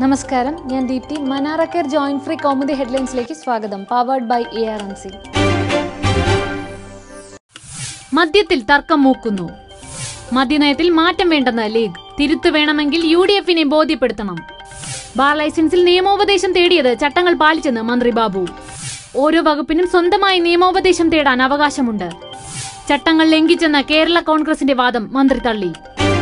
നമസ്കാരം ഞാൻ ദീപ്തി മനാറക്കർ ജോയിന്റ് ഫ്രീ കൗമുദി ഹെഡ്ലൈൻസിലേക്ക് സ്വാഗതം powered by A R N C മദ്യത്തിൽ തർക്കം മൂക്കുന്നു മദ്യനയത്തിൽ മാറ്റം വേണ്ടെന്ന് ലീഗ് തിരുത്ത് വേണമെങ്കിൽ യു ഡി എഫിനെ ബോധ്യപ്പെടുത്തണം ബാർ ലൈസൻസിൽ നിയമോപദേശം തേടിയത് ചട്ടങ്ങൾ പാലിച്ചെന്ന് മന്ത്രി ബാബു ഓരോ വകുപ്പിനും സ്വന്തമായി നിയമോപദേശം തേടാൻ അവകാശമുണ്ട് ചട്ടങ്ങൾ ലംഘിച്ചെന്ന കേരള കോൺഗ്രസിന്റെ വാദം മന്ത്രി തള്ളി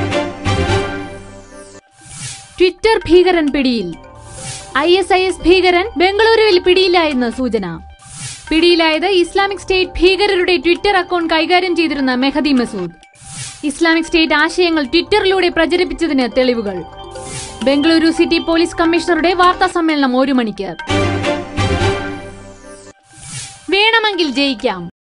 ട്വിറ്റർ ഭീകരൻ പിടിയിൽ ഐ എസ് ഐ എസ് ഭീകരൻ ബംഗളൂരുവിൽ പിടിയിലായെന്ന് സൂചന പിടിയിലായത് ഇസ്ലാമിക് സ്റ്റേറ്റ് ഭീകരരുടെ ട്വിറ്റർ അക്കൗണ്ട് കൈകാര്യം ചെയ്തിരുന്ന മെഹദി മസൂദ് ഇസ്ലാമിക് സ്റ്റേറ്റ് ആശയങ്ങൾ ട്വിറ്ററിലൂടെ പ്രചരിപ്പിച്ചതിന് തെളിവുകൾ ബംഗളൂരു സിറ്റി പോലീസ് കമ്മീഷണറുടെ വാർത്താ സമ്മേളനം ഒരു മണിക്ക് വേണമെങ്കിൽ ജയിക്കാം